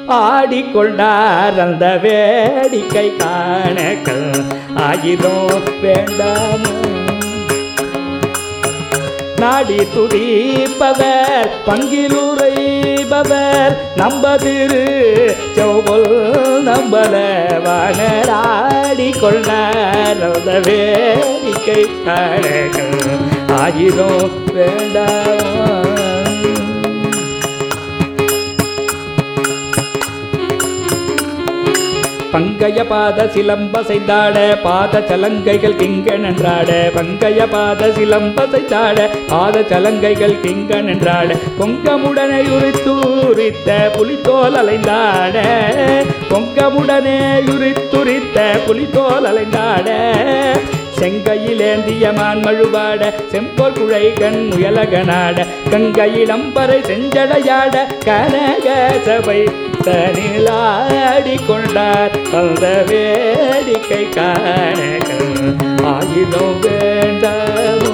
ஆடிக்கொண்டார் அந்த வேடிக்கை காணக்கள் ஆயிரம் வேண்டாமோ நாடி துதிப்பவர் பங்கிலுரைபவர் நம்பதிரு செவ்வொல் நம்பல வானராடி கொண்டார் அந்த வேடிக்கை காணக்கள் ஆயிரம் வேண்டாமோ பங்கைய பாத சிலம்ப செய்தாட பாத சலங்கைகள் கிங்க நின்றாட பங்கைய பாத சிலம்ப செய்தாட பாத சலங்கைகள் கிங்க நின்றாட பொங்கமுடனே உரித்துரித்த புலித்தோல் அலைந்தாட பொங்கமுடனே உரித்துரித்த புலித்தோல் அலைந்தாட செங்கையிலேந்திய மான் மழுவாட செம்போர் குழை கண் முயலகனாட கங்கையிலம்பரை செஞ்சடையாட கனக சபை தனிலாடி கொண்டார் அந்த வேடிக்கை காண ஆயுதம் வேண்டாமோ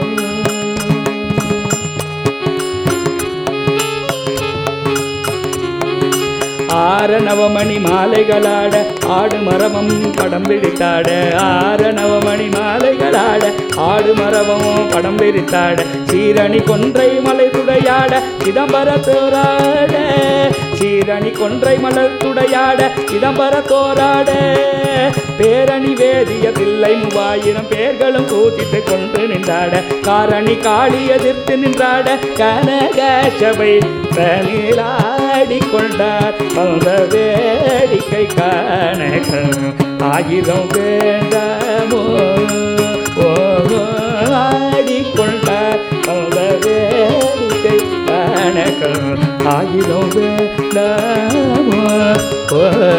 ஆர நவமணி மாலைகளாட ஆடு மரபம் படம் பிடித்தாட ஆர நவமணி மாலைகளாட ஆடு மரபமும் படம் பிடித்தாட சீரணி கொன்றை மலை துடையாட சிதம்பர தோராட சீரணி கொன்றை மலர் துடையாட சிதம்பர தோராட பேரணி வேதிய பிள்ளை மூவாயிரம் பேர்களும் கூத்திட்டு கொண்டு நின்றாட காரணி காளி எதிர்த்து நின்றாட கனக சபை தனிலாடி கொண்டார் அந்த வேடிக்கை காண ஆயிரம் வேண்டாமோ ஓ ஆடிக்கொண்டார் அந்த வேடிக்கை காண ஆயிரம் வேண்டாமோ ஓ